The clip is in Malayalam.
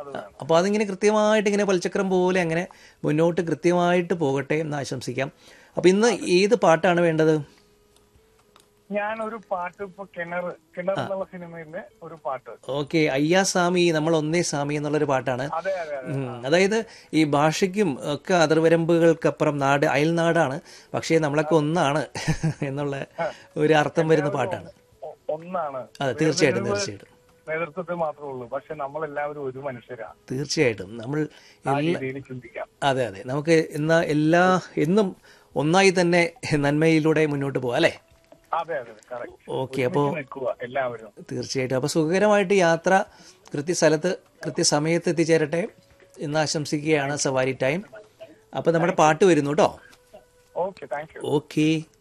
അത് വേണം അപ്പോൾ അതിങ്ങനെ കൃത്യമായിട്ട് ഇങ്ങനെ പൽചക്രം പോലെ അങ്ങനെ മുന്നോട്ട് കൃത്യമായിട്ട് പോകട്ടെ എന്ന് ആശംസിക്കാം അപ്പോൾ ഇന്ന് ഏത് പാട്ടാണ് വേണ്ടത് ഞാൻ ഒരു പാട്ട് ഇപ്പൊ കിണർ കിണർ എന്നുള്ള സിനിമയിലെ ഒരു പാട്ട് ഓക്കെ അയ്യാ സ്വാമി നമ്മൾ ഒന്നേ സ്വാമി എന്നുള്ളൊരു പാട്ടാണ് അതെ അതെ അതെ ഉം. അതായത് ഈ ഭാഷയ്ക്കും ഒക്കെ അതിർവരമ്പുകൾക്കപ്പുറം നാട് അയൽനാടാണ് പക്ഷേ നമ്മളൊക്കെ ഒന്നാണ് എന്നുള്ള ഒരു അർത്ഥം വരുന്ന പാട്ടാണ് ഒ- ഒന്നാണ് അതെ തീർച്ചയായിട്ടും തീർച്ചയായിട്ടും നേതൃത്വത്തിൽ മാത്രമേ ഉള്ളൂ പക്ഷെ നമ്മളെല്ലാവരും ഒരു മനുഷ്യരാണ് തീർച്ചയായിട്ടും നമ്മൾ ആ എല്ലാ രീതിയിൽ ചിന്തിക്കാം അതെ അതെ നമുക്ക് ഇന്ന് എല്ലാ എന്നും ഒന്നായി തന്നെ നന്മയിലൂടെ മുന്നോട്ട് പോകാം അല്ലേ അതെ അതെ കറക്റ്റ് ഓക്കെ അപ്പോൾ നിൽക്കുക എല്ലാവരും തീർച്ചയായിട്ടും അപ്പോൾ സുഖകരമായിട്ട് യാത്ര കൃത്യസ്ഥലത്ത് കൃത്യസമയത്ത് എത്തിച്ചേരട്ടെ എന്ന് ആശംസിക്കുകയാണ് സവാരി ടൈം അപ്പോൾ നമ്മുടെ പാട്ട് വരുന്നു കേട്ടോ ഓക്കെ താങ്ക് യു ഓക്കെ